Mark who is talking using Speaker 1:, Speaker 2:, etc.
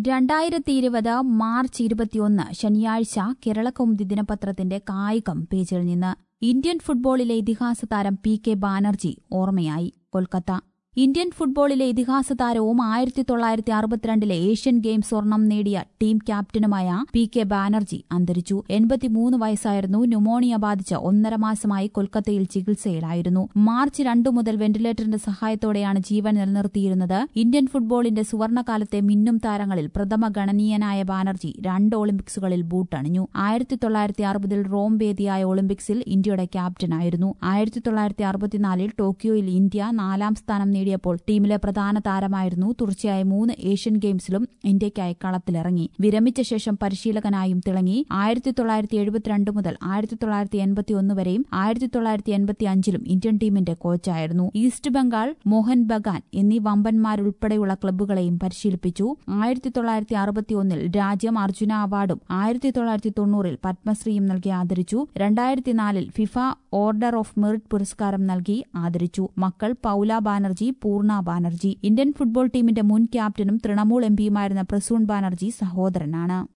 Speaker 1: രണ്ടായിരത്തി ഇരുപത് മാർച്ച് ഇരുപത്തിയൊന്ന് ശനിയാഴ്ച കേരളകൗമുദി ദിനപത്രത്തിന്റെ കായികം പേജിൽ നിന്ന് ഇന്ത്യൻ ഫുട്ബോളിലെ ഇതിഹാസ താരം പി കെ ബാനർജി ഓർമ്മയായി കൊൽക്കത്ത ഇന്ത്യൻ ഫുട്ബോളിലെ ഇതിഹാസ താരവും ആയിരത്തി തൊള്ളായിരത്തി അറുപത്തിരണ്ടിലെ ഏഷ്യൻ ഗെയിംസ് സ്വർണം നേടിയ ടീം ക്യാപ്റ്റനുമായ പി കെ ബാനർജി അന്തരിച്ചു എൺപത്തിമൂന്ന് വയസ്സായിരുന്നു ന്യൂമോണിയ ബാധിച്ച് ഒന്നര മാസമായി കൊൽക്കത്തയിൽ ചികിത്സയിലായിരുന്നു മാർച്ച് രണ്ടു മുതൽ വെന്റിലേറ്ററിന്റെ സഹായത്തോടെയാണ് ജീവൻ നിലനിർത്തിയിരുന്നത് ഇന്ത്യൻ ഫുട്ബോളിന്റെ സുവർണകാലത്തെ മിന്നും താരങ്ങളിൽ പ്രഥമ ഗണനീയനായ ബാനർജി രണ്ട് ഒളിമ്പിക്സുകളിൽ ബൂട്ടണിഞ്ഞു ആയിരത്തി തൊള്ളായിരത്തി അറുപതിൽ റോം വേദിയായ ഒളിമ്പിക്സിൽ ഇന്ത്യയുടെ ക്യാപ്റ്റനായിരുന്നു ആയിരത്തി തൊള്ളായിരത്തി അറുപത്തിനാലിൽ ടോക്കിയോയിൽ ഇന്ത്യ നാലാം സ്ഥാനം നേടിയപ്പോൾ ടീമിലെ പ്രധാന താരമായിരുന്നു തുടർച്ചയായ മൂന്ന് ഏഷ്യൻ ഗെയിംസിലും ഇന്ത്യയ്ക്കായി കളത്തിലിറങ്ങി വിരമിച്ച ശേഷം പരിശീലകനായും തിളങ്ങി ആയിരത്തി തൊള്ളായിരത്തി എഴുപത്തിരണ്ട് മുതൽ ആയിരത്തി തൊള്ളായിരത്തി എൺപത്തിയൊന്ന് വരെയും ആയിരത്തി തൊള്ളായിരത്തി എൺപത്തി അഞ്ചിലും ഇന്ത്യൻ ടീമിന്റെ കോച്ചായിരുന്നു ഈസ്റ്റ് ബംഗാൾ മോഹൻ ബഗാൻ എന്നീ വമ്പന്മാരുൾപ്പെടെയുള്ള ക്ലബ്ബുകളെയും പരിശീലിപ്പിച്ചു ആയിരത്തി തൊള്ളായിരത്തി അറുപത്തിയൊന്നിൽ രാജ്യം അർജുന അവാർഡും ആയിരത്തി തൊള്ളായിരത്തി തൊണ്ണൂറിൽ പത്മശ്രീയും നൽകി ആദരിച്ചു രണ്ടായിരത്തിനാലിൽ ഫിഫ ഓർഡർ ഓഫ് മെറിറ്റ് പുരസ്കാരം നൽകി ആദരിച്ചു മക്കൾ പൌല ബാനർജി പൂർണ ബാനർജി ഇന്ത്യൻ ഫുട്ബോൾ ടീമിന്റെ മുൻ ക്യാപ്റ്റനും തൃണമൂൽ എംപിയുമായിരുന്ന പ്രസൂൺ ബാനർജി സഹോദരനാണ്